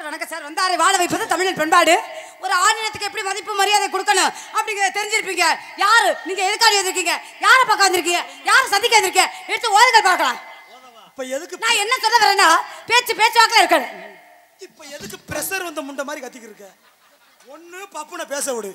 வணக்கம் சார் வந்தாரை வாழ வைப்பது தமிழின் பண்பாடு ஒரு ஆணினத்துக்கு எப்படி மதிப்பு மரியாதை கொடுக்கணும் அப்படிங்கிறத தெரிஞ்சிருப்பீங்க யாரு நீங்க எதுக்காக வந்திருக்கீங்க யாரை பார்க்க வந்திருக்கீங்க யாரை சந்திக்க வந்திருக்கீங்க எடுத்து ஓதுகள் பார்க்கலாம் இப்ப எதுக்கு நான் என்ன சொல்ல வரேன்னா பேச்சு பேச்சு வாக்கில் இருக்கணும் இப்ப எதுக்கு பிரஷர் வந்த முண்டை மாதிரி கத்திக்கிட்டு இருக்க ஒண்ணு பப்புன பேச விடு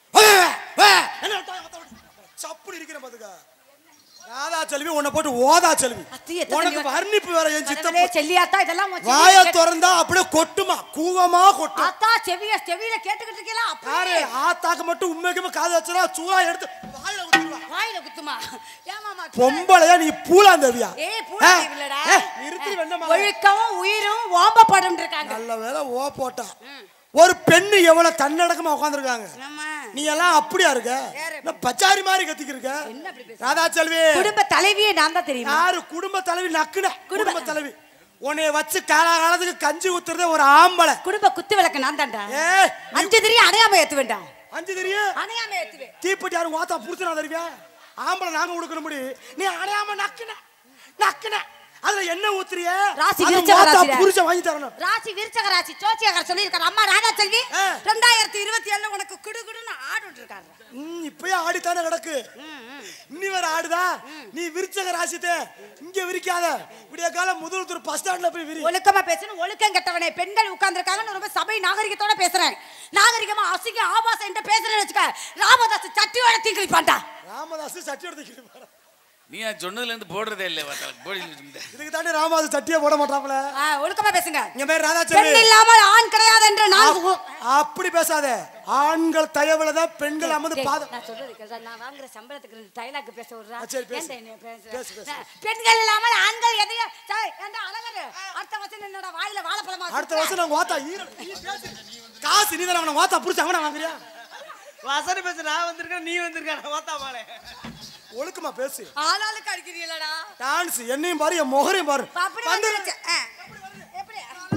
என்ன சப்புனு இருக்கிற பாத்துக்க ராதா செல்வி உன்னை போட்டு ஓதா செல்வி அத்தி, எத்தனை உனக்கு தடவை- வர்ணிப்பு வேற என் கடவுளே, சித்தப்பா செல்லியாத்தா இதெல்லாம் உன் வாய செவியில கேட்டு- திறந்தா அப்படியே கொட்டுமா கூவமா கொட்டும் ஆத்தா செவிய செவியில கேட்டுக்கிட்டு இருக்கீங்களா யாரு அப்படியே ஆத்தாக்கு மட்டும் உண்மைக்குமே காது வச்சா சூறா எடுத்து வாயில ஊத்திடுவா வாயில குத்துமா ஏமாமா பொம்பளையா நீ பூலாந்தேவியா ஏய் பூராதேவி இல்லடா நிறுத்தி வெண்ணமா ஒழுக்கமும் உயிரும் ஓம்பப்படும் இருக்காங்க நல்ல வேலை ஓ போட்டா ஒரு பெண்ணு எவ்வளவு தன்னடக்கமா உட்காந்துருக்காங்க ஆமா நீ எல்லாம் அப்படியா இருக்க யாரு? நான் பச்சாரி மாதிரி கத்திக்கு இருக்க என்ன அப்படி பேசுற? ராதா செல்வி குடும்ப தலைவியே நான் தான் தெரியுமா யாரு குடும்ப தலைவி நக்குன குடும்ப தலைவி உன்னைய வச்சு காலாகாலத்துக்கு கஞ்சி ஊத்துறதே ஒரு ஆம்பளை குடும்ப குத்து விளக்கு நான் தான்டா ஏய் நீ அஞ்சு தெரியும் அடையாம ஏத்து வேண்டாம் அஞ்சு தெரியும் அணையாம ஏத்துவேன் தீப்பெட்டி யாரும் ஓத்தா புடிச்சுனா தருவியா ஆம்பளை நாங்க கொடுக்கணும் முடி நீ அடையாம நக்குன நக்குன அதுல என்ன ஊத்துறிய ராசி அது விருச்சக ஓத்தா ராசிடா. புருஷன் வாங்கி தரணும் ராசி விருச்சக ராசி சோச்சியகர் சொல்லியிருக்காரு அம்மா ராஜா செல்வி ஆ. ரெண்டாயிரத்தி இருபத்தி ஏழுல உனக்கு குடு குடுன்னு ஆடிட்டு இருக்காரு ம், இப்பயே ஆடித்தானே கிடக்கு இன்னி வேற ஆடுதா நீ விரிச்சக ராசித்தே இங்க விரிக்காத விடிய காலம் முதல் துரு பஸ் ஸ்டாண்ட்ல போய் விரி ஒழுக்கமா பேசணும் ஒழுக்கம் கெட்டவனே பெண்கள் உட்கார்ந்துருக்காங்கன்னு ரொம்ப சபை நாகரிகத்தோட பேசுறேன் நாகரிகமா அசிங்க ஆபாசம் என்று பேசுறேன்னு வச்சுக்க ராமதாஸ் சட்டியோட தீங்கிழிப்பான்டா ராமதாஸ் சட்டி எடுத்து நீ நான் சொன்னதுல இருந்து போடுறதே இல்லை போடி இதுக்கு தாண்டி ராமதாஸ் சட்டியே போட மாட்டாப்ல ஆ, ஒழுக்கமா பேசுங்க இங்க பேர் ராதா பெண் செல்வி இல்லாமல் ஆண் கிடையாது என்று நான் உ- அப்படி பேசாத ஆண்கள் தயவுல தான் பெண்கள் அமர்ந்து டேய், பாதம் நான் சொல்றது கேளுடா. நான் வாங்குற சம்பளத்துக்கு ரெண்டு dialogue பேச விடுறா. ஆ, சரி, பேசு. ஏன்டா என்னைய பேச? பேசு, பேசு. நான் பெண்கள் இல்லாமல் ஆண்கள் எதையும் சரி, ஏன்டா அழகரு? அடுத்த வருஷம் என்னோட வாயில வாழைப்பழமா அடுத்த சுத்துற? வருஷம் நான் ஓத்தா ஈர நீ பேசு. காசு நீ தானே அவனை ஓத்தா புடிச்சு அவனை வாங்குறியா வசதி பேச நான் வந்திருக்கேன் நீ வந்திருக்க ஓத்தா மாலே ஒழுக்கமா பேசு ஆளாளுக்கு அடிக்கிறீங்களடா? டான்ஸ் என்னையும் பாரு என் முகரையும் பாரு அப்படி வந்து வந்துருச்சு. ஆ. எப்படி?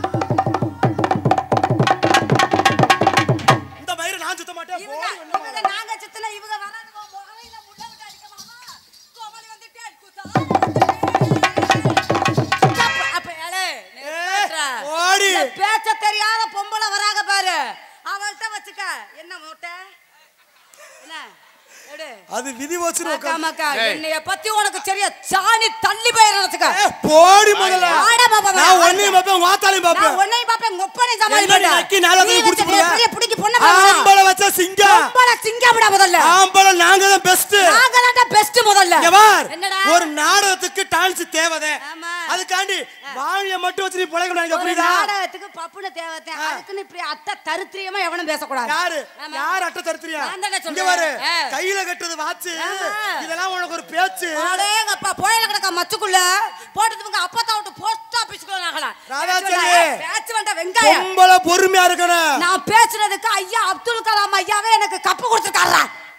இந்த மயிரை நான் சுத்த மாட்டேன் இவங்க, போடு வெண்ணெய் இவங்க நாங்க சுத்தினா இவங்க வராது. உன் முகரையில முள்ளை விட்டு அடிக்கலாமா? கோமாளி வந்துட்டே, குத்தால வந்துட்டே. தப்பு. அப்ப, ஏலே, நிறுத்துறா. ஓடி. இந்த பேச்ச தெரியாத பொம்பளை வராங்க பாரு அவள்கிட்ட வச்சுக்க என்ன மூட்டை என்ன எடு அது விதி வச்சுன்னு அக்கா, உட்காந்து மக்கா, ஏய். என்னைய பத்தி உனக்கு சரியா சாணி தள்ளி போயிட வச்சுக்க போடி முதல்ல ஆட பாப்பா, நான் ஆட. ஒன்னையும் பார்ப்பேன் வாத்தாலையும் நான் பார்ப்பேன் உன்னையும் பாப்பேன் ஒப்பனை சமாளி என்னடி நக்கி நாலாவது குடிச்சு போடுவ? பிடிக்கி பொண்ணை பாருடா. ஆம்பளை வச்சா சிங்கம் பொம்பளை சிங்கம்டா முதல்ல ஆம்பளை நாங்க தான் பெஸ்ட் நாங்க தான் பெஸ்ட் முதல்ல இங்க பார் என்னடா ஒரு நாடகத்துக்கு டான்ஸ் தேவைதே ஆமா. அதுக்காண்டி வாழிய மட்டும் வச்சு நீ பிழைக்கணும் எனக்கு ஒரு புரியுதா நாடகத்துக்கு பப்புன தேவைத்தான் அதுக்குன்னு இப்படி அத்தை தருத்திரியமா எவனும் பேசக்கூடாது யாரு ஆமா. யார் அட்டை தருத்திரியா நான் தானே இங்க சொல்றேன். பாரு ஆ. கையில கட்டுறது வாட்ச் ஆமா. இதெல்லாம் உனக்கு ஒரு பேச்சு அடேங்கப்பா புயல கிடக்க மச்சுக்குள்ள போட்டதுக்கு அப்பத்தா விட்டு போஸ்ட் ஆபீஸ்க்குள்ள நகலாம் ராதாச்சலி. பேச்சு வேண்டாம் வெங்காயம் பொம்பளை பொறுமையா இருக்கணும் நான் பேசுனதுக்கு ஐயா அப்துல் கலாம் ஐயாவே எனக்கு கப்பு கொடுத்துருக்காரா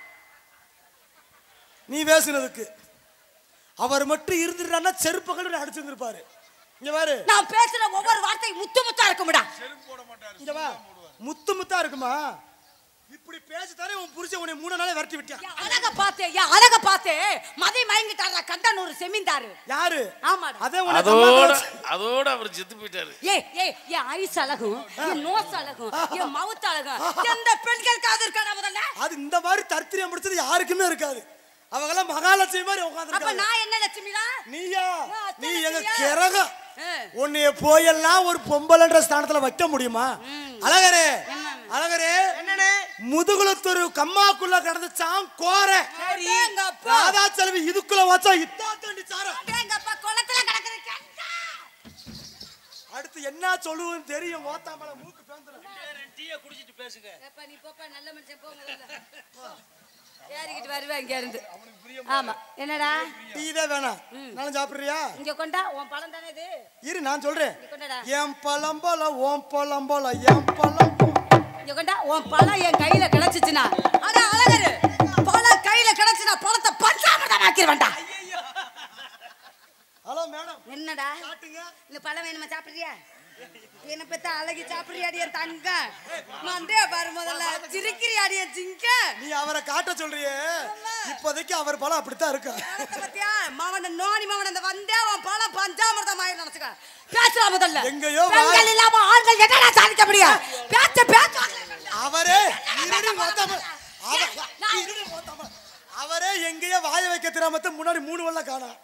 நீ பேசுனதுக்கு அவர் மட்டும் இருந்துட்டான்னா செருப்பகள் அடிச்சிருந்திருப்பாரு இங்க பாரு நான் பேசுன ஒவ்வொரு வார்த்தையும் முத்து முத்தா இருக்கும்டா இங்க வா முத்து முத்தா இருக்குமா இப்படி பேசித்தானே உன் புருஷன் உன்னை மூணு நாளே விரட்டி விட்டான் என் அழக பார்த்தே என் அழக பார்த்தே மதி மயங்கிட்டாரா கண்டனூர் செமிந்தாரு யாரு ஆமாடா அதே உன்னை அதோட கம்மாக்கி அதோட அவர் செத்து போயிட்டாரு ஏய் ஏய் என் ஐஸ் அழகும் என் நோஸ் அழகும் என் மவுத் அழகும் எந்த பெண்களுக்காவது இருக்காடா முதல்ல அது இந்த மாதிரி தர்த்திரியம் முடிச்சது யாருக்குமே இருக்காது அவங்கெல்லாம் மகாலட்சுமி மாதிரி அப்ப உட்காந்துருக்காங்க நான் என்ன லட்சுமிடா நீயா நான் நீ அத்தனை எங்க லட்சுமியா? கிறகம் ஆ. உன்னைய போயெல்லாம் ஒரு பொம்பளைன்ற ஸ்தானத்துல வைக்க முடியுமா அழகரே அழகரே என்னண்ணே முதுகுலத்தொரு கம்மாக்குள்ள கிடந்துச்சான் கோர அடேங்கப்பா. ராதா செல்வி இதுக்குள்ள வச்சா இத்தா தண்டி சார அடேங்கப்பா, குளத்துல கிடக்குது கெண்டா. அடுத்து என்ன சொல்லுவேன்னு தெரியும் ஓத்தாமல மூக்கு பேந்துரும் டீயை குடிச்சிட்டு பேசுங்க ஏப்பா, நீ போப்பா, நல்ல மனுஷன், போ முதல்ல. போ. ஏறிக்கிட்டு வருவேன் இங்க இருந்து ஆமா என்னடா டீ தான் வேணாம் நானும் சாப்பிடுறியா இங்க கொண்டா உன் பழம் தானே இது இரு நான் சொல்றேன் இங்க கொண்டாடா என் பழம் போல ஓம் பழம் போல என் பழம் இங்க கொண்டா உன் பழம் என் கையில கிடைச்சிச்சுனா அட அழகரு பழம் கையில கிடைச்சுனா பழத்தை பஞ்சாமிர்தம் ஆக்கிடுவேன்டா ஹலோ மேடம் என்னடா காட்டுங்க இந்த பழம் வேணுமா சாப்பிடுறியா என்ன பெத்த அழகி சாப்பிடுறியாடிய தங்க மண்டே பாரு முதல்ல சிரிக்கிறியாடிய ஜிங்க நீ அவரை காட்ட சொல்றியே இப்போதைக்கு அவர் பலம் அப்படித்தான் இருக்கு பழத்தை பத்தியா மாவன நோனி மாவன அந்த வந்தே அவன் பழம் பஞ்சாமிர்தம் ஆயிரம் நினைச்சுக்க பேசுறா முதல்ல எங்கேயோ வா- பெண்கள் இல்லாம ஆண்கள் என்னடா சாதிக்க முடியும் பேச்ச பேச்ச அவரே இருடி மொத்தமா அவ- இருடி மொத்தமா. அவரே எங்கேயோ வாய வைக்க தெரியாம முன்னாடி மூணு வல்ல காணோம்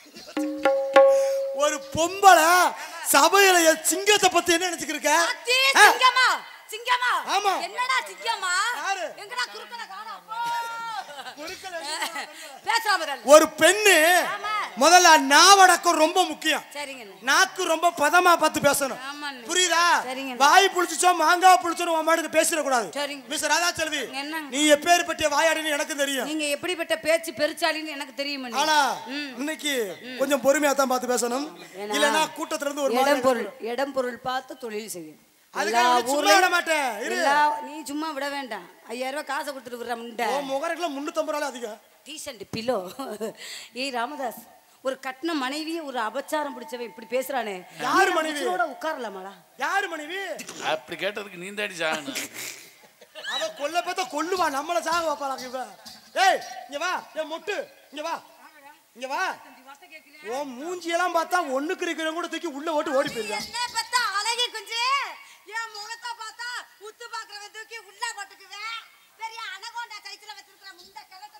ஒரு பொம்பளை சபையில என் சிங்கத்தை பத்தி என்ன நினைச்சுக்கிருக்க அத்தி, ஆ? சிங்கமா சிங்கமா ஆமா. என்னடா சிங்கமா யாரு? எங்கடா குறுக்கல காணோம் குறுக்கல பேசுறா முதல்ல ஒரு பெண்ணு ஆமா. முதல்ல நாவடக்கம் ரொம்ப முக்கியம் சரிங்கண்ணே நாக்கு ரொம்ப பதமா பார்த்து பேசணும் ஆமாண்ணே. புரியுதா சரிங்க. வாய் புளிச்சுச்சோ மாங்காய் புளிச்சோ உன் மாட்டுக்கு பேசிடக்கூடாது சரிங்க. மிஸ் ராதா செல்வி என்னங்க? நீ எப்பேற்பட்ட வாயாடின்னு எனக்கு தெரியும் நீங்க எப்படிப்பட்ட பேச்சு பெருச்சாலின்னு எனக்கு தெரியும் ஆனா இன்னைக்கு கொஞ்சம் பொறுமையா தான் பார்த்து பேசணும் ஏன்னா, இல்லனா கூட்டத்துல இருந்து ஒரு இடம் மாதிரி பொருள் இடம் பொருள் பார்த்து தொழில் செய்யும் அதுக்காக எல்லா நான் சும்மா ஊர்லயும் விட மாட்டேன். இரு. எல்லா- நீ சும்மா விட வேண்டாம் ஐயாயிரம் ரூபாய் காசை கொடுத்துட்டு விடுற முண்டை உன் முகரைக்குலாம் முன்னூத்தம்பது ரூபாய் அதிகம் டீசன்ட் பிலோ ஏய் ராமதாஸ் ஒரு கட்டின மனைவியே ஒரு அபச்சாரம் பிடிச்சவன் இப்படி பேசுறானே யார் மனைவி? உச்சிரோட உட்காரலாமாடா யாரு மனைவி அப்படி கேட்டதுக்கு நீ தாடி சாகணும் அவ கொல்ல பார்த்தா கொல்லுவா நம்மள சாக வைப்பாளாங்க இவ ஏய் இங்க வா ஏன் மொட்டு இங்க வா இங்க வா உன் மூஞ்சியெல்லாம் பார்த்தா ஒண்ணுக்கு இருக்கிறவங்க கூட தூக்கி உள்ள ஓட்டு ஓடி போயிருக்கா என்ன பார்த்தா அழகி குஞ்சு என் முகத்தை பார்த்தா உத்து பாக்குறவன் தூக்கி உள்ள போட்டுக்குவேன் பெரிய அனகோண்டா கைத்துல வச்சிருக்கிற முண்டை கிழக்கு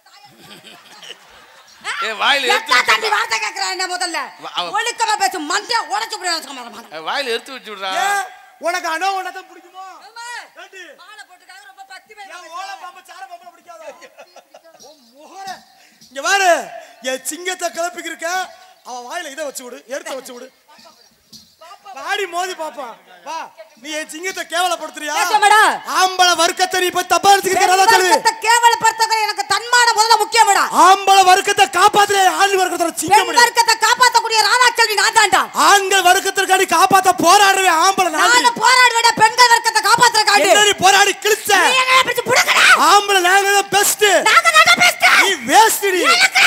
ஏய், வாயில எடுத்து தாயா தண்ணி வார்த்தை கேட்கிறேன் என்ன முதல்ல வா- அவ- ஒழுக்கமா பேசு மண்டை உடைச்சு போடுவேன் அஹ், வாயில எடுத்து வச்சு விடுறா ஏன் உனக்கு அனோ உனதான் பிடிக்குமோ ஏண்டி? மாலை போட்டுக்காக ரொம்ப பக்தி ஏன் ஓலை பாம்பு, சார பாம்பு பிடிக்காதா? உன் முகர. இங்க பாரு என் சிங்கத்தை கிளப்பிக்கிருக்க அவன் வாயில இதை வச்சு விடு எடுத்து வச்சு விடு பாடி மோதி பாப்பான் வா நீ என் சிங்கத்தை கேவலப்படுத்துறியா பேசாமடா. ஆம்பளை வர்க்கத்தை நீ இப்ப தப்பா எடுத்துக்கிறதா சொல்லு பெண்வர்க்கத்தை கேவலப்படுத்தவங்க எனக்கு தன்மான முதல்ல முக்கியமடா ஆம்பளை வர்க்கத்தை காப்பாத்துற ஆண் வர்க்கத்தோட சிங்கம் பெண் வர்க்கத்தை காப்பாத்தக்கூடிய ராதாச்செல்வி நான் தான்டா ஆண்கள் வர்க்கத்திற்காடி காப்பாத்த போராடுற ஆம்பளை நான் நானும் போராடுவேட பெண்கள் வர்க்கத்தை காப்பாத்துறக்காண்டி என்ன நீ போராடி கிழிச்ச நீ என்ன பிடிச்சு புடுங்கடா ஆம்பளை நாங்க தான் பெஸ்ட் நாங்க தான் பெஸ்ட் நீ வேஸ்டி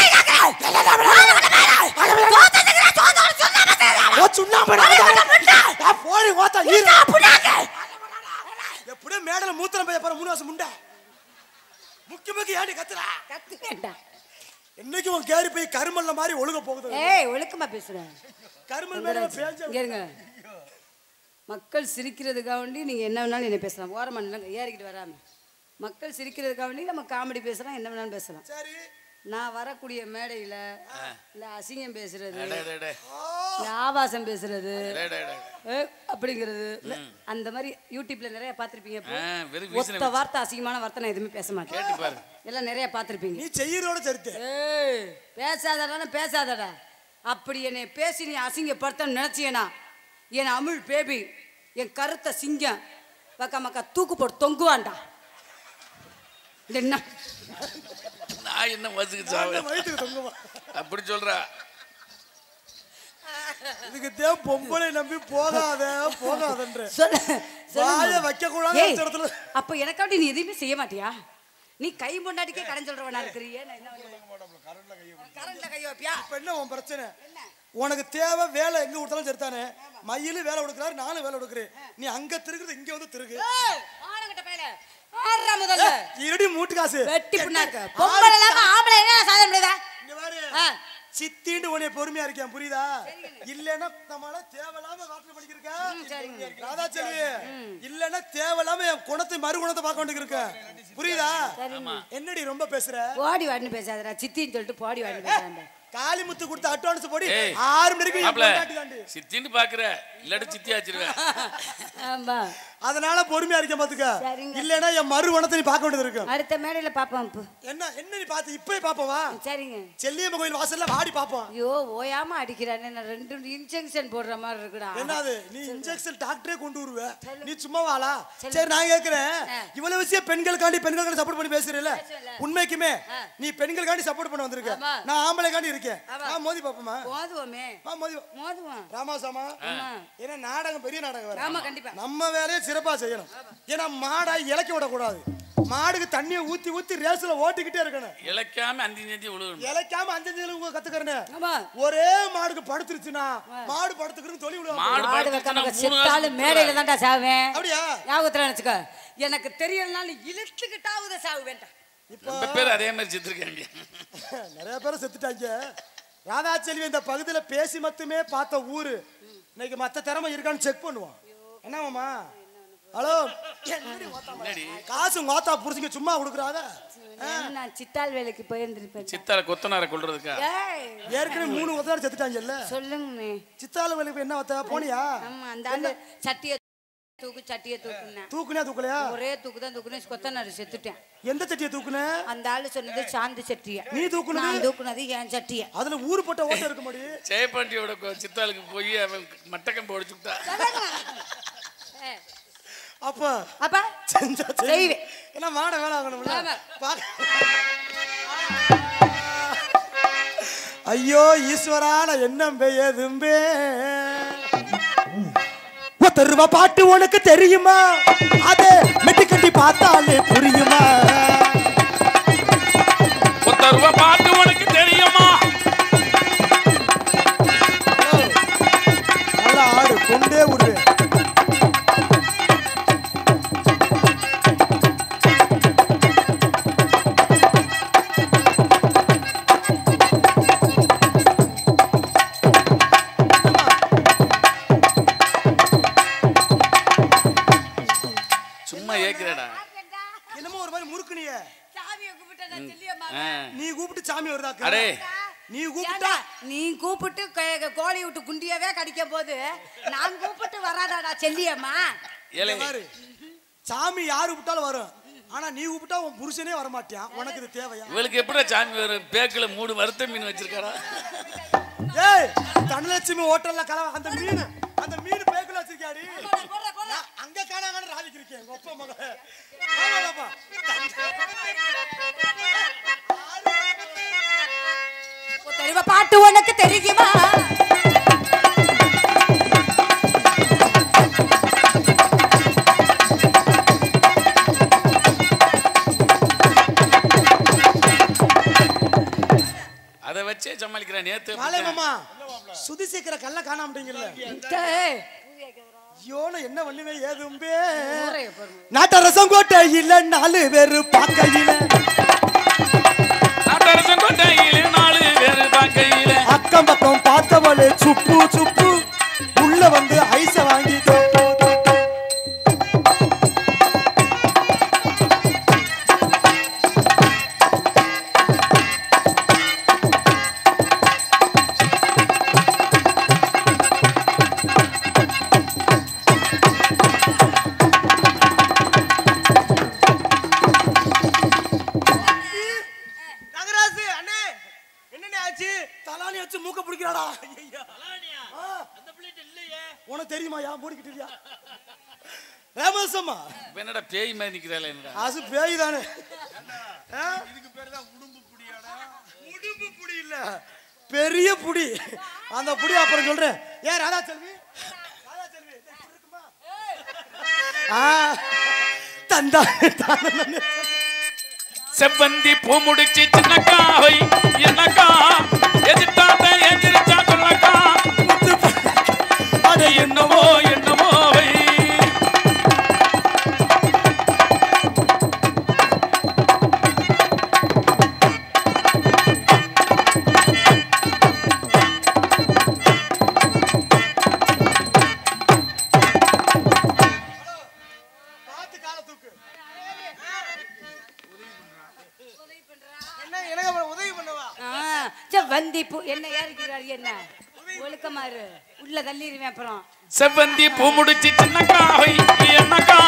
ஓ சுண்ணாம்பு போடி ஓத்தா ஈரா எப்படியும் மேடல மூத்திரம் பைய பாரு மூணு வருஷம் முண்டை முக்கிய முக்கிய ஏடி கத்துறா கத்துக்கேன்டா என்னைக்கு உன் கேரி போய் கருமல்ல மாதிரி ஒழுக போகுது ஏய் ஒழுக்கமா பேசுறேன் கருமல் மேல பேஞ்ச இங்க இருங்க மக்கள் சிரிக்கிறதுக்காக வேண்டி நீங்க என்ன வேணாலும் என்ன பேசலாம் ஓரமா நில்லுங்க ஏறிக்கிட்டு வராம மக்கள் சிரிக்கிறதுக்காக வேண்டி நம்ம காமெடி பேசலாம் என்ன வேணாலும் பேசலாம் சரி நான் வரக்கூடிய மேடையில இந்த அசிங்கம் பேசுறது டே, டே, டே. இந்த ஆபாசம் பேசுறது டே, டே, டே. ஏ, அப்படிங்கிறது அந்த மாதிரி யூடியூப்ல நிறைய பார்த்திருப்பீங்க இப்போ. ஆ, வெறும் வீசின ஒத்த வார்த்தை அசிங்கமான வார்த்தை நான் எதுவுமே பேச மாட்டேன் கேட்டு பாரு எல்லாம் நிறைய பார்த்திருப்பீங்க நீ செய்யறோட சரித்து ஏய் பேசாதடா பேசாதடா அப்படி என்னை பேசி நீ அசிங்கப்படுத்த நினைச்சியனா என் அமுல் பேபி என் கருத்த சிங்கம் பக்கா மக்கா தூக்கு போட்டு தொங்குவான்டா இது என்ன நான் என்ன வச்சுக்கு சாவேன் வயிற்றுக்கு தொங்குவா அப்படி சொல்றா இதுக்கு தேவ பொம்பளை நம்பி போகாத போகாதன்ற சொல்ல வாயை வைக்க கூடாது ஏய், அந்த இடத்துல. அப்ப எனக்காண்டி நீ எதையுமே செய்ய மாட்டியா நீ கை பொண்டாட்டிக்கே கடன் சொல்றவனா இருக்கிறியே நான் என்ன கரண்ட்ல கை வைப்பியா இப்ப என்ன உன் பிரச்சனை உனக்கு தேவை வேலை எங்க கொடுத்தாலும் சரிதானே மயிலு வேலை கொடுக்குறாரு நானும் வேலை கொடுக்குறேன் நீ அங்க திருக்குறது இங்க வந்து திருகு ஏய், ஆனங்கட்ட பயலே. ஆடுறா முதல்ல இருடி மூட்டு காசு வெட்டி புண்ணாக்க பொம்பளை இல்லாம ஆம்பளை என்ன சாதனை முடியுதா இங்க பாரு ஆ. சித்தின்னு உன்னை பொறுமையா இருக்கேன் புரியுதா இல்லன்னா நம்மளால தேவையில்லாம வாட்டில் படிக்கிறக்க ராதா செல்வி இல்லன்னா தேவையில்லாம என் குணத்தை மறு குணத்தை பார்க்க வேண்டியது இருக்க புரியுதா என்னடி ரொம்ப பேசுற போடி வாடின்னு பேசாதடா சித்தின்னு சொல்லிட்டு போடி வாடின்னு பேசாத காளிமுத்து கொடுத்த அட்வான்ஸ் போடி ஏய். ஆறு மணிக்கு என் மாப்ள பொண்டாட்டி தாண்டி. சித்தின்னு பாக்குற இல்லாட்டி சித்தி ஆச்சிருவேன் ஆமா அதனால பொறுமையா இருக்கேன் பாத்துக்க சரிங்க. இல்லன்னா என் மறு குணத்தை நீ பார்க்க வேண்டியது இருக்கு அடுத்த மேடையில பாப்போம் இப்போ என்ன என்ன நீ பார்த்து இப்பயே பாப்பவா சரிங்க செல்லியம்ம கோயில் வாசல்ல வாடி பாப்போம் ஐயோ ஓயாம அடிக்கிறானே நான் ரெண்டு இன்ஜெக்ஷன் போடுற மாதிரி இருக்குடா என்னது நீ இன்ஜெக்ஷன் டாக்டரே கொண்டு வருவ நீ சும்மா வாளா சரி நான் கேக்குறேன் இவ்வளவு விஷயம் பெண்களுக்காண்டி பெண்களுக்காண்டி சப்போர்ட் பண்ணி பேசுறீல்ல பேசுவேன்ல. உண்மைக்குமே நீ பெண்களுக்காண்டி சப்போர்ட் பண்ண வந்திருக்க ஆமா. நான் ஆம்பளைக்காண்டி இருக்கேன் இருக்கேன் ஆமா. வா மோதி பாப்போமா மோதுவோமே வா மோதி பா- மோதுவோம் ராமாசாமா ஆமா. ஏன்னா நாடகம் பெரிய நாடகம் வேற ஆமா கண்டிப்பா நம்ம வேலையை சிறப்பா செய்யணும் ஏன்னா மாடை இலக்கி விடக்கூடாது மாடுக்கு தண்ணியை ஊத்தி ஊத்தி ரேஸ்ல ஓட்டிக்கிட்டே இருக்கணும் இழைக்காம அந்தி நெஞ்சி விழுகணும் இலைக்காம அஞ்சு அஞ்சு கத்துக்கிறேன் ஆமா ஒரே மாடுக்கு படுத்துருச்சுன்னா மாடு படுத்துக்கிறது தொழில் விடுவாங்க மாடு மாடு படுத்துச்சுன்னா வைக்காம மூணு செத்தாலும் காசு மேடையில தான்டா சாவேன் அப்படியா ஞாபகத்துல நினைச்சுக்க எனக்கு தெரியலனாலும் இழுத்துக்கிட்டாவது சாவு வேண்டாம் இப்போ ரொம்ப பேர் அதே மாதிரி செத்துருக்காங்க நிறைய பேர் செத்துட்டாங்க ராதாச்செல்வி இந்த பகுதியில பேசி மட்டுமே பார்த்த ஊரு இன்னைக்கு மத்த திறமை இருக்கான்னு செக் பண்ணுவோம் என்னமாமா ஹலோ என்னடி ஓத்தாம? என்னடி? காசு கோத்தா புடிச்சுங்க சும்மா கொடுக்குறாத நான் சித்தாள் வேலைக்கு போயிருந்திருப்பேன் சித்தால கொத்தனார கொள்றதுக்கா ஏய் ஏற்கனவே மூணு ஒத்தாரு செத்துட்டாங்கல்ல சொல்லுங்க சித்தால வேலைக்கு என்ன ஒத்த போனியா ஆமா அந்த ஆளு சட்டியை தூக்கு சட்டியை தூக்குனேன் தூக்குனியா தூக்கலையா ஒரே தூக்கு தான் தூக்குனேன் கொத்தனாரு செத்துட்டேன் எந்த சட்டியை தூக்குன அந்த ஆளு சொன்னது சாந்து சட்டிய நீ தூக்குனது? நான் தூக்குனது என் சட்டிய அதுல ஊரு போட்ட ஓட்ட இருக்க மாடி ஜெயபாண்டியோட கொ- சித்தாளுக்கு போய் அவன் மட்டக்கம்பு உடைச்சுட்டா அப்ப அப்ப செஞ்சா செய். செய்வேன். ஏன்னா மாட வேலை ஆகணும்ல ஆமா. பாக்க- ஐயோ ஈஸ்வரா நான் என்ன பெய்யதும்பே ஒத்த ரூபா பாட்டு உனக்கு தெரியுமா அது மெட்டு கட்டி பார்த்தாலே புரியுமா ஒத்த ரூபா பாட்டு உனக்கு தெரியுமா நல்லா ஆடு கொண்டே விடுவேன் சும்மா ஏக்குறடா என்னமோ ஒரு மாதிரி முறுக்குனிய சாமியை கூப்பிட்டா சொல்லியம்மா ஆ. நீ கூப்பிட்டு சாமி வருதாக்கு அடே நீ கூப்பிட்டா ஏண்டா, நீ கூப்பிட்டு கே- கோழி விட்டு குண்டியவே கடிக்க போது நான் கூப்பிட்டு வராதாடா செல்லியம்மா ஏலே இங்க பாரு சாமி யாரு கூப்பிட்டாலும் வரும் ஆனா நீ கூப்பிட்டா உன் புருஷனே வர மாட்டியான் உனக்கு இது தேவையா இவளுக்கு எப்படிடா சாமி வரும் பேக்குல மூணு வறுத்த மீன் வச்சிருக்காரா ஏய் தனலட்சுமி ஹோட்டல்ல கலவ அந்த மீன் அந்த மீன் பேக்குல வச்சிருக்கியாடி நான் அங்க காணாங்கன்னு ராவிக்கு இருக்கேன் உங்க அப்பா மக ஆமாடாப்பா. தெளிவா பாட்டு உனக்கு தெரியுமா அதை வச்சே சமாளிக்கிறேன் நேத்து காளை அப்படித்தான். மாமா சுதி சீக்கிர கல்ல காணாமட்டீங்கல்ல டேய், ஐயோன என்ன வள்ளுவே ஏதும்பே ஊரைய பாருங்க. நாட்டரசம் கோட்டை இல்ல நாலு பேரு பாக்கையில நாட்டரசன் கொட்டையில நாலு பேரு பார்க்கையில அக்கம் பக்கம் பார்த்தவளே சுப்பு சுப்பு உள்ள வந்து ஐச வாங்கி தொப்பு, தொப்பு. நகராசு அண்ணே என்னண்ணே ஆச்சு தலானி வச்சு மூக்க பிடிக்கிறாடா ஆ. உனக்கு தெரியுமா யா மூடிக்கிட்டியா ரேமசம்மா இப்ப என்னடா பேய் மாதிரி நிக்கிறாள் என்னடா அது பேய் தானே இதுக்கு பேர் தான் உடும்பு புடியாடா உடும்பு புடி இல்ல பெரிய புடி அந்த புடி அப்புறம் சொல்றேன் ஏன் ராதா செல்வி ராதா செல்வி இந்த இப்படி இருக்குமா? ஆ, தந்தா தானே. செவ்வந்தி பூ முடிச்சு சின்னக்கா ஹொய் என்னக்கா எதிர்த்தாத்த எந்திரிச்சா சொல்லக்கா முத்து ப- அட என்னவோ என்னவோ ஹொய் பார்த்து காலை தூக்கு என்ன எனக்கு அப்புறம் உதவி பண்ணவா ஆ, சே, வந்தி பூ என்ன ஏறிக்கிறாரு என்ன ஒழுக்கமாரு உள்ள தள்ளிடுவேன் அப்புறம் செவ்வந்தி பூ முடிச்சு சின்னக்கா ஹொய் என்னக்கா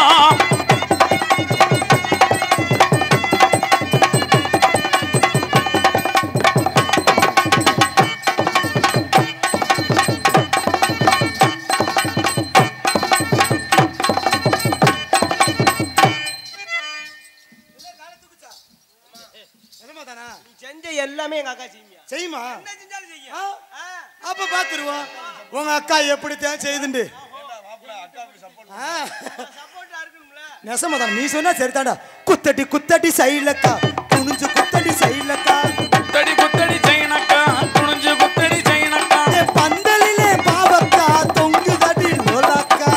என்னமா தானா நீ செஞ்ச எல்லாமே எங்க அக்கா செய்வியா செய்யுமா என்ன செஞ்சாலும் செய்யும் ஆ? ஆ. அப்ப பாத்துருவோம் உங்க அக்கா எப்படி தான் செய்துண்டு ஆ. சப்போர்ட்டா இருக்கணும்ல நெசமாதான் நீ சொன்னா சரிதாண்டா குத்தடி குத்தடி சைலக்கா குனிஞ்சு குத்தடி சைலக்கா குத்தடி குத்தடி செய்யணக்கா துணிஞ்சு குத்தடி செய்யணக்கா ஏ பந்தலிலே பாவக்கா தொங்குதடி லோலாக்கா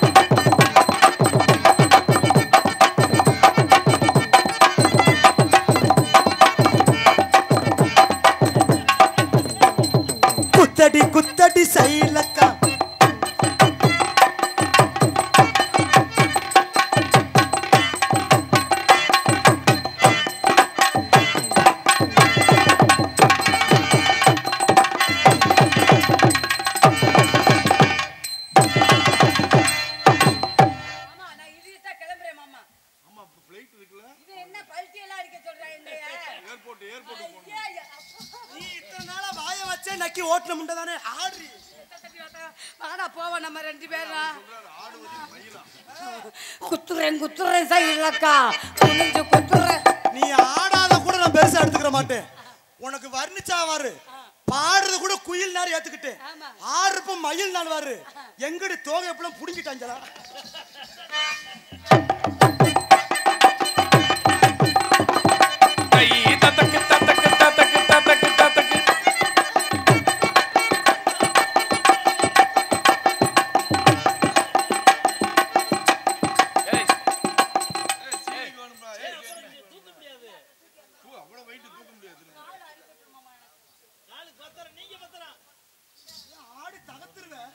குத்தடி குத்தடி சைலக்கா மாமா நான் இடிச்சா கிளம்புறேன் மாமா ஆமா இப்ப ஃப்ளைட் இருக்குல்ல இது என்ன பல்ட்டி எல்லாம் அடிக்க சொல்றா என்னைய ஏர்போர்ட் ஏர்போர்ட் போகணும் ஐயா, அப்பா. நீ இத்தனை நாளா வாய வச்சே நக்கி ஓட்டுன முண்டை தானே ஆடுறி வாடா போவோம் நம்ம ரெண்டு பேரும் ஆடு வச்சு மயிலா குத்துறேன் குத்துறேன் சைலக்கா குனிஞ்சு குத்துறேன் நீ ஆடாத கூட நான் பெருசா எடுத்துக்கிற மாட்டேன் உனக்கு வர்ணிச்சா வாரு பாடுறது கூட குயில் நேரம் ஏத்துக்கிட்டு ஆமா. ஆறுப்ப மயில் நாள் வாரு எங்கடி தோகை எப்பலாம் புடுங்கிட்டாங்களா கை தத்தக்கு தத்தக்கு தத்தக்கு தத்தக்கு தத்தக்கு ஏய், சீனிக்கு வேணும்பா ஏய், தூ, அவ்வளவு weight தூக்க முடியாது நாலு பத்திரம் நீங்க பத்திரம் ஆடி தகத்துருவேன்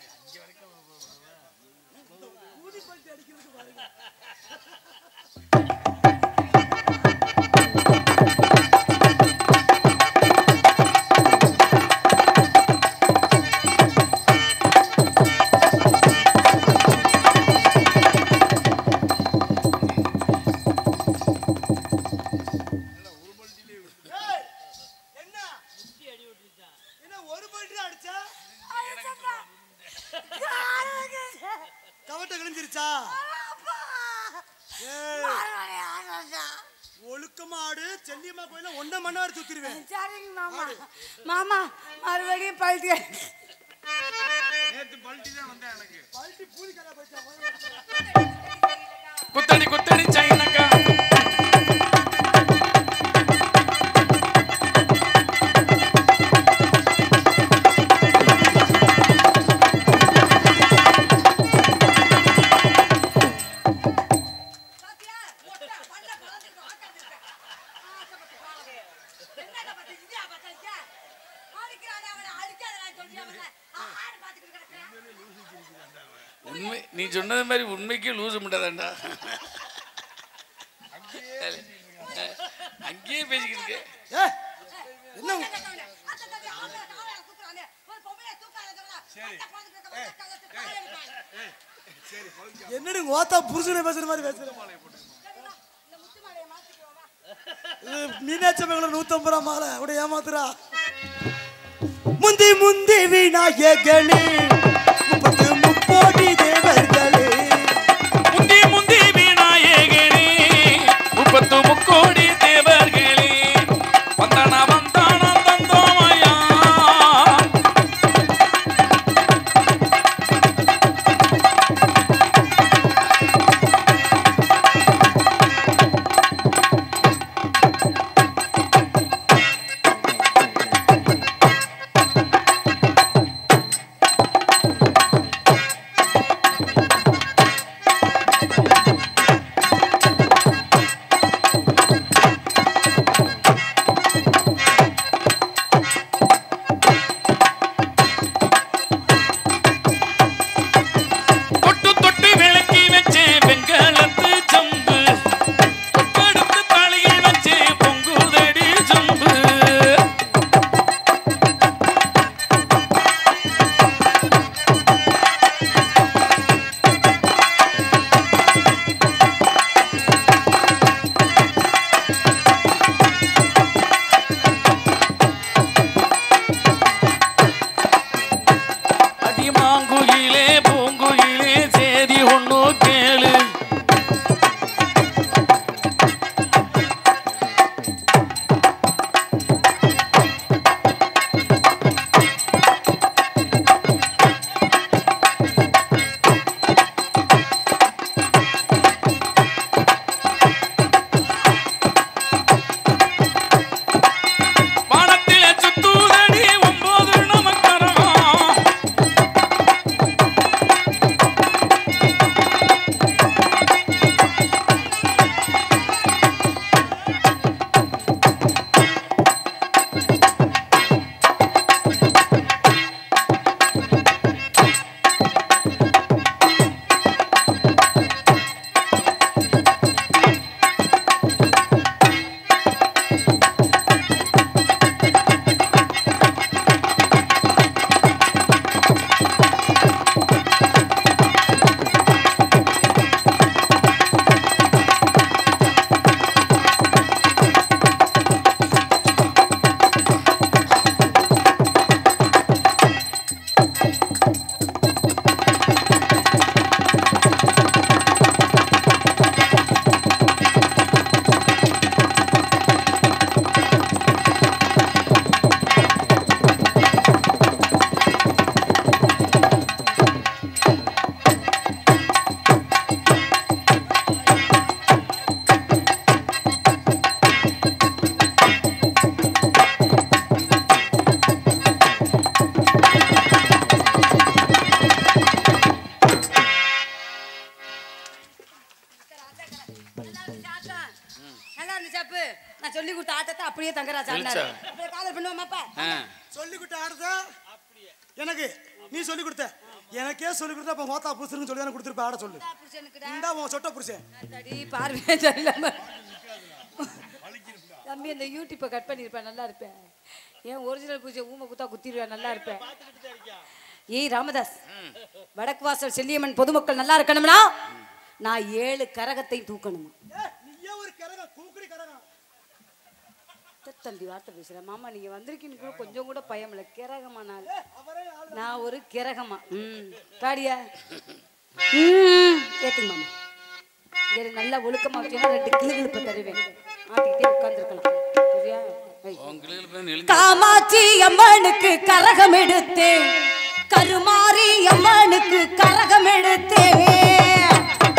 ஊதி பல்ட்டி அடிக்கிறதுக்கு பாருங்க ஏய், என்ன என்ன ஒரு பல்ட்டி அடிச்சா கவட்ட கிழிஞ்சிருச்சா ஏய், ஒழுக்கமா ஆடு செல்லியம்மா கோயில ஒன்ன மணி நேரம் சுத்திருவேன் சரிங்க மாமா மாமா மறுபடியும் பல்ட்டி அடி- நேத்து பல்ட்டி தான் வந்தேன் எனக்கு பல்ட்டி பூரிக்கடை போயிட்டா குத்தடி குத்தடி செய்யணக்கா பாத்தியா? மொட்டை, மண்டை பறந்துருக்கு, உக்காந்துருக்கு. ஆசைப்பட்டு பாருங்க. என்னங்க பாத்து, இதையா பாத்தீங்க? அடிக்கிறானே அவனை, அடிக்காதடான்னு சொல்லியா அவனை? ஆடு பாத்துக்கிட்டு கிடக்குறான். உண்மை நீ சொன்னது மாதிரி உண்மைக்கு லூசு முட்டாதாண்டா அங்கேயே பேசிக்கிட்டு இருக்க ஏ என்ன அத்தை தம்பி, அத்தை தம்பி, ஆம்பளை, ஆம்பளை தூக்குறானே. ஒரு பொம்பளையை தூக்காதவங்களா? மண்டை பறந்துட்டு இருக்க, மண்டை கழுத்து காய வைப்பாங்க. என்னடி உங்க ஓத்தா புருஷனை பேசுற மாதிரி பேசுற சரிம்மா, இந்த முத்து மாலையை மாத்திக்குவோமா? இது மீனாட்சி மங்களம் நூத்தம்பது ரூபா மாலை அப்படி ஏமாத்துறா முந்தி முந்தி விநாயகனே முப்பத்து முப்போடி தேவர்களே முந்தி முந்தி விநாயகனே முப்பத்து முக்கோடி தேவர்களே வந்தானா வந்தானா தந்தோமயா ஏ நல்லா இருந்துச்சு அப்பு நான் சொல்லி கொடுத்த ஆட்டத்தை அப்படியே தங்கராஜ் ஆடினாரு வெளிச்சா. அப்படியே காதல் பண்ணுவோமாப்பா ஆ சொல்லி கொடுத்த ஆடுத எனக்கு நீ சொல்லி கொடுத்த எனக்கே சொல்லி கொடுத்த அப்ப மோத்தா புருஷனுக்கு சொல்லி தானே கொடுத்துருப்ப ஆட சொல்லு புருஷனுக்குடா இந்தா உன் சொட்ட புருஷன் தடி பார்வையே தெரியல தம்பி அந்த யூடியூப்பை கட் பண்ணியிருப்பேன் நல்லா இருப்பேன் ஏன் ஒரிஜினல் பூஜை ஊமை குத்தா குத்திடுவேன் நல்லா இருப்பேன் ஏய் ராமதாஸ் வடக்கு வாசல் செல்லியம்மன் பொதுமக்கள் நல்லா இருக்கணும்னா நான் ஏழு கரகத்தை தூக்கணுமா நீயே ஒரு கரகம் கூக்குடி கரகம் தம்பி வார்த்தை பேசுறேன் மாமா நீங்க வந்திருக்கீங்க கூட கொஞ்சம் கூட பயம் இல்லை கிரகமா நான் நான் ஒரு கிரகமா ம் பாடியா ம் ஏத்துங்க மாமா இங்க நல்லா ஒழுக்கமா வச்சீங்கன்னா ரெண்டு கிளுகிழுப்பை தருவேன் ஆட்டிக்கிட்டே உட்காந்துருக்கலாம் சரியா ஐ. உங்களுக்கு எழுதி காமாட்சி அம்மனுக்கு கரகம் எடுத்தேன் கருமாரி அம்மனுக்கு கரகம் எடுத்தேன்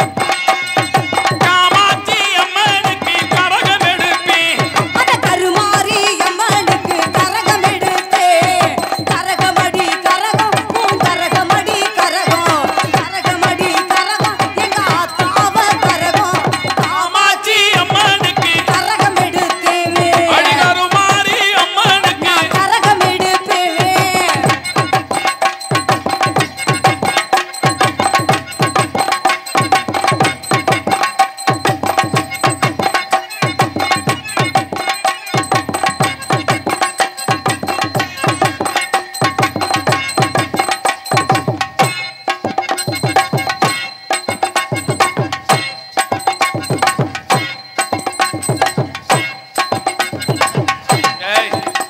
காமாட்சி அம்மனுக்கு கரகம் எடுப்பேன் அட கருமாரி அம்மனுக்கு கரகம் எடுத்தேன் கரகமடி கரகம் உன் கரகமடி கரகம் கரகமடி கரகம் எங்க ஆத்தாவ கரகம் காமாட்சி அம்மனுக்கு கரகம் எடுத்தேன் அடிகருமாரி அம்மனுக்கு கரகம் எடுப்பேன் ஏய்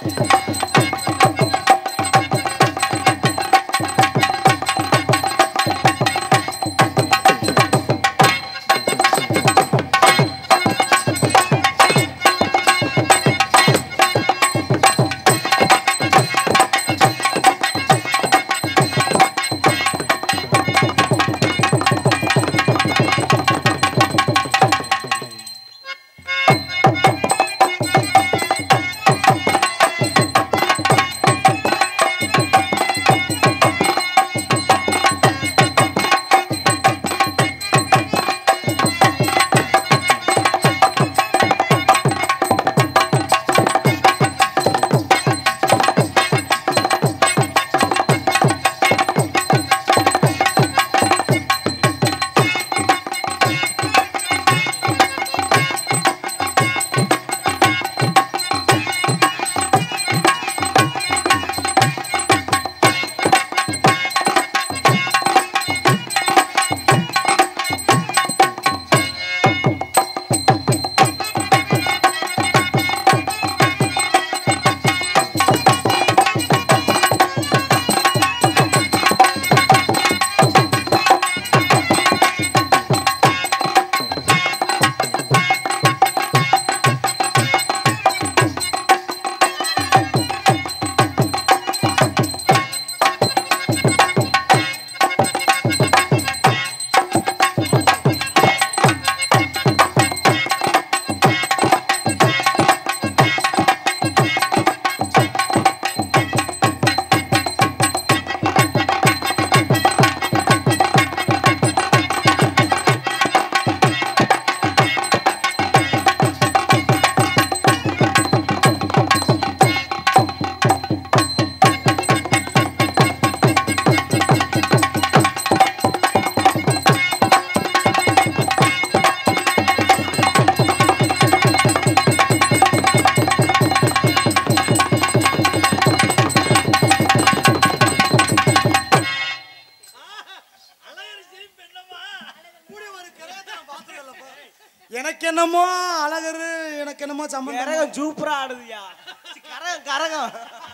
எனக்கு என்னமோ அழகரு எனக்கு என்னமோ சம்பந்தம் கரகம் சூப்பரா ஆடுதுயா சி, கரகம் கரகம்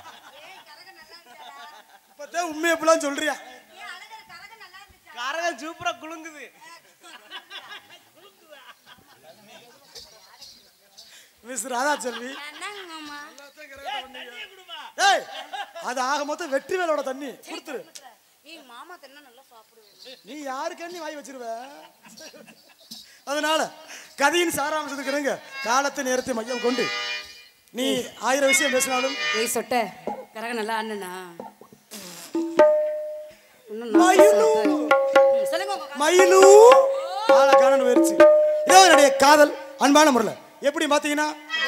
இப்பதான் உண்மை எப்படிலாம் சொல்றியா கரகம் சூப்பரா குலுங்குது மிஸ் ராதா செல்வி என்னங்க மாமா ஏய் அது ஆக மொத்தம் வெற்றி வேலோட தண்ணி கொடுத்துரு ஏய் மாமா தின்னா நல்லா சாப்பிடுவேன் நீ யாருக்கு நீ வாய் வச்சிருவ அதனால கதையின் சாராம்சத்துக்கு இருங்க காலத்தை நேரத்தை மையம் கொண்டு நீ ஆயிரம் விஷயம் பேசினாலும் ஏய் சொட்ட கரகம் நல்லா அண்ணனா இன்னும் நான் மயிலு. சொட்ட. ம், சொல்லுங்க உங்க கதை. மயிலு ஆளை காணணும் போயிருச்சு இதோ என்னுடைய காதல் அன்பான முறையில் எப்படி பார்த்தீங்கன்னா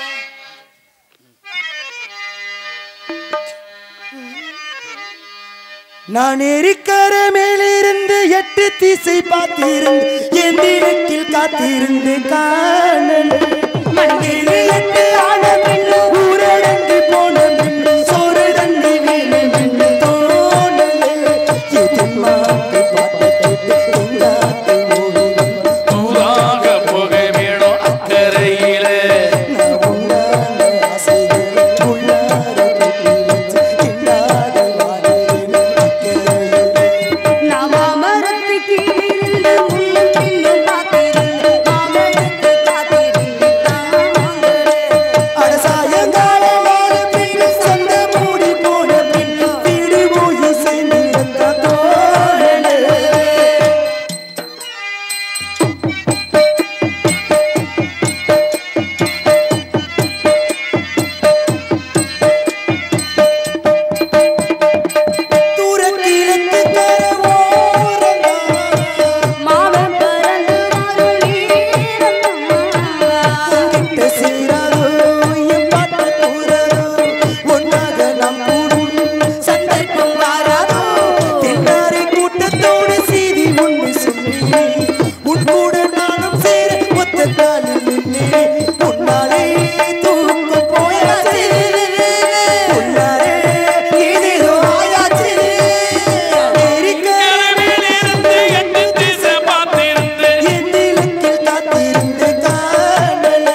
நான் எரிக்கர மேலிருந்து எட்டு திசை பார்த்திருந்து என் தினக்கில் காத்திருந்து காணல் மண்ணில் எட்டு ஆன பெண்ணு ஊரடங்கு போன பெண்ணு சோறு தண்ணி வேணும் என்று தோணலே எதிர் மாட்டு பாட்டு கேட்டு எங்காத்து ஓடி வந்த தூதாக போக வேணும் அக்கறையிலே நான் உன்னால ஆசைகளை உள்ளார கொட்டி வச்சு என்னாத வாழ்கிறேன் அக்கறையிலே. நான் மாமரத்து கீழிருந்து முன்னும் பின்னும் பார்த்திருந்து மாமரத்து காத்திருந்து தாங்களே. அட சாயங்கால வாழ பின் சந்த மூடி போன பின் வீடு போய் சேர்ந்திருந்த தோழனே தூரத்திலத்து கரவோரமா மாமன் பறந்து அருளீரம்மா. கிட்ட சேராதோ என் பாட்டு கூறாதோ ஒன்னாக நாம் கூடும் சந்தர்ப்பம் வாராதோ தென்னாரை கூட்டத்தோடு செய்தி ஒன்று சொல்லி உன் கூட நானும் சேர ஒத்த காலில் நின்னே உன்னாலே தூக்கம் போயாச்சு உன்னாலே ஏதேதோ ஆயாச்சு கரவிலிருந்து எட்டு திசை பார்த்திருந்து என் நிலத்தில் காத்திருந்து காணலே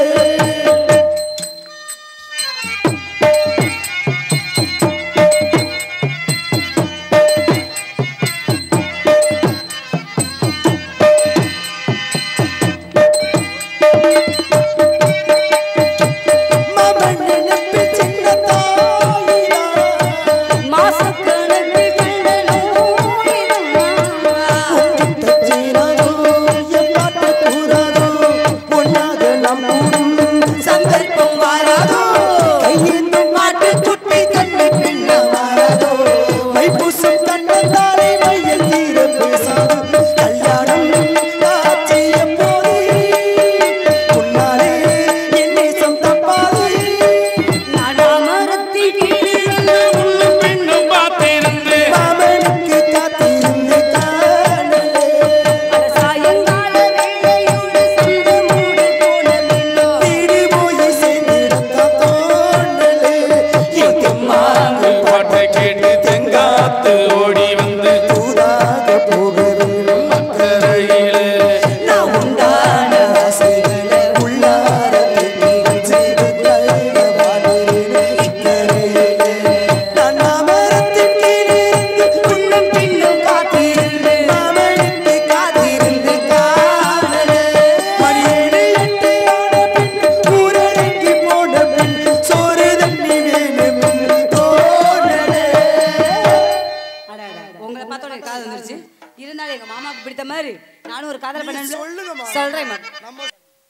மாமன் நினைப்பு சின்ன தாயினா மாசக்கணக்கு கண்ட நோயிதம்மா. தச்சீராதோ என் பாட்டு கூறாதோ ஒன்னாக நாம் கூடும் சந்தர்ப்பம் வாராதோ கையேந்தும் மாட்டு குட்டி கண்ணை பின்ன வாராதோ மைப்பூசும் கண்ணத்தாலே மையல் தீர பேசாதோ கல்யாணம் காட்சிய போதே உன்னாலே என் நேசம் தப்பாதே நான் மாமரத்து கீழிருந்து முன்னும் பின்னும் பார்த்திருந்து மாமனுக்கு காத்திருந்து காணலே அட சாயங்கால வேளையோடு சந்து மூடி போன மின்னோ. வீடு போய் சேர்ந்திருந்த தோணலே எங்கம்மா பாட்டை கேட்டு தெங்காத்து ஓடி வந்து தூதாக போகவில்லை அக்கறையிலே நான் உண்டான ஆசைகளை உள்ளார கட்டி வச்சு கையில வாழ்கிறேன் இக்கரையிலே. நான் மாமரத்தின் கீழிருந்து முன்னும் பின்னும் காத்திருந்து மாமனுக்கு காத்திருந்து காணலே. மணியேழு எட்டு ஆன பின் ஊரடங்கி போன பின் சோறு தண்ணி வேணும் என்று தோணலே. அட, அட, உங்களை பார்த்தோட எனக்கு காதல் வந்துருச்சு இருந்தாலும் எங்க மாமாவுக்கு பிடித்த மாதிரி நானும் ஒரு காதல் பண்ண சொல்லுங்கம்மா. சொல்றேன் நம்ம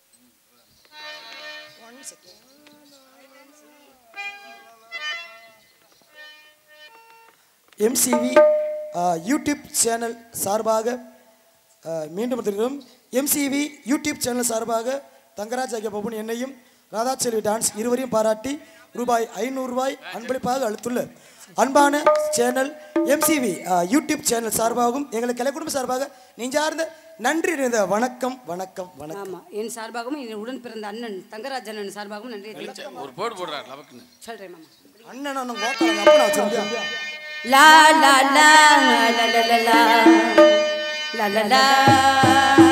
எம்சிவி யூடியூப் சேனல் சார்பாக ஆ, மீண்டும் திருக்கிறோம் எம்சிவி யூடியூப் சேனல் சார்பாக தங்கராஜ் ஆகிய பவன் என்னையும் ராதாச்செல்வி டான்ஸ் இருவரையும் பாராட்டி ரூபாய் ஐநூறு ரூபாய் அன்பளிப்பாக அளித்துள்ள அன்பான சேனல் எம்சிவி யூடியூப் சேனல் சார்பாகவும் எங்கள் கலை குடும்ப சார்பாக நெஞ்சார்ந்த நன்றி நிறைந்த வணக்கம் வணக்கம் வணக்கம் ஆமா என் சார்பாகவும் என் உடன் பிறந்த அண்ணன் தங்கராஜ் அண்ணன் சார்பாகவும் நன்றி தெரிவித்துக் ஒரு போடு போடுறாரு லவக்குன்னு சொல்றேன் மாமா அண்ணன் அண்ணன் கோத்தாங்க அப்பா வச்சிருக்கேன் லா லா லா லா லா லா லா லா லா லா